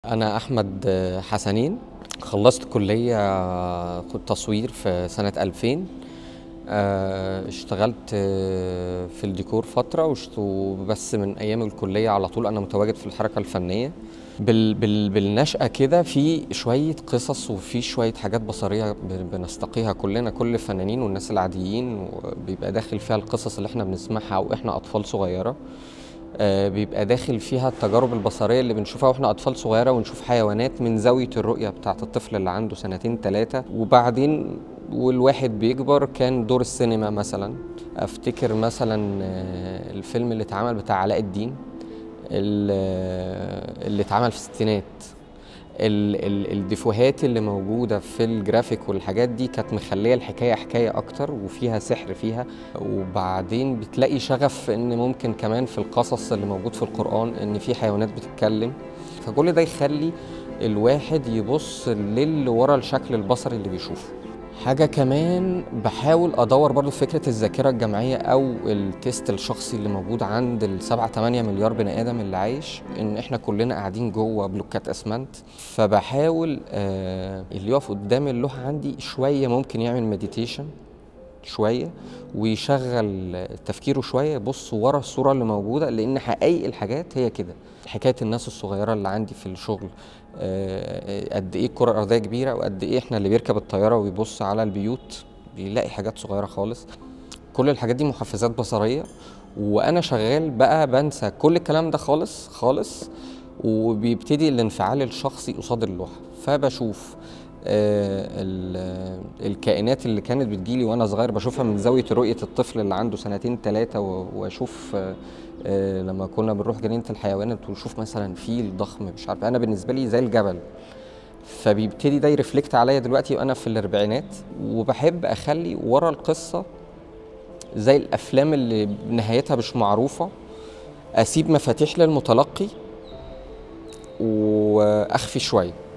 أنا أحمد حسنين خلصت كلية تصوير في سنة 2000 آه، اشتغلت آه، في الديكور فترة وشت- وبس من أيام الكلية على طول أنا متواجد في الحركة الفنية بال بال بالنشأة كده في شوية قصص وفي شوية حاجات بصرية ب- بنستقيها كلنا كل الفنانين والناس العاديين بيبقى داخل فيها القصص اللي احنا بنسمعها وإحنا أطفال صغيرة آه، بيبقى داخل فيها التجارب البصرية اللي بنشوفها واحنا أطفال صغيرة ونشوف حيوانات من زاوية الرؤية بتاعة الطفل اللي عنده سنتين ثلاثة وبعدين والواحد بيكبر كان دور السينما مثلا أفتكر مثلا آه، الفيلم اللي اتعمل بتاع علاء الدين ال- اللي اتعمل في الستينات ال- ال- الديفوهات اللي موجودة في الجرافيك والحاجات دي كانت مخلية الحكاية حكاية أكتر وفيها سحر فيها وبعدين بتلاقي شغف في إن ممكن كمان في القصص اللي موجود في القرآن إن في حيوانات بتتكلم فكل ده يخلي الواحد يبص للي ورا الشكل البصري اللي بيشوفه حاجة كمان بحاول أدور برضو في فكرة الذاكرة الجمعية أو التيست الشخصي اللي موجود عند السبعة تمانية مليار بني آدم اللي عايش إن إحنا كلنا قاعدين جوه بلوكات أسمنت فبحاول آه اللي يقف قدام اللوحة عندي شوية ممكن يعمل مديتيشن شوية ويشغل تفكيره شوية يبص ورا الصورة اللي موجودة لأن حقائق الحاجات هي كده حكاية الناس الصغيرة اللي عندي في الشغل آه، قد إيه الكرة الأرضية كبيرة وقد إيه إحنا اللي بيركب الطيارة ويبص على البيوت بيلاقي حاجات صغيرة خالص كل الحاجات دي محفزات بصرية وأنا شغال بقى بنسى كل الكلام ده خالص خالص وبيبتدي الانفعال الشخصي قصاد اللوحة فبشوف آه، ال- الكائنات اللي كانت بتجيلي وانا صغير بشوفها من زاويه رؤيه الطفل اللي عنده سنتين ثلاثه واشوف آه، آه، لما كنا بنروح جنينه الحيوانات ونشوف مثلا فيل ضخم مش عارف انا بالنسبه لي زي الجبل فبيبتدي ده يرفلكت عليا دلوقتي وانا في الاربعينات وبحب اخلي ورا القصه زي الافلام اللي نهايتها مش معروفه اسيب مفاتيح للمتلقي واخفي شويه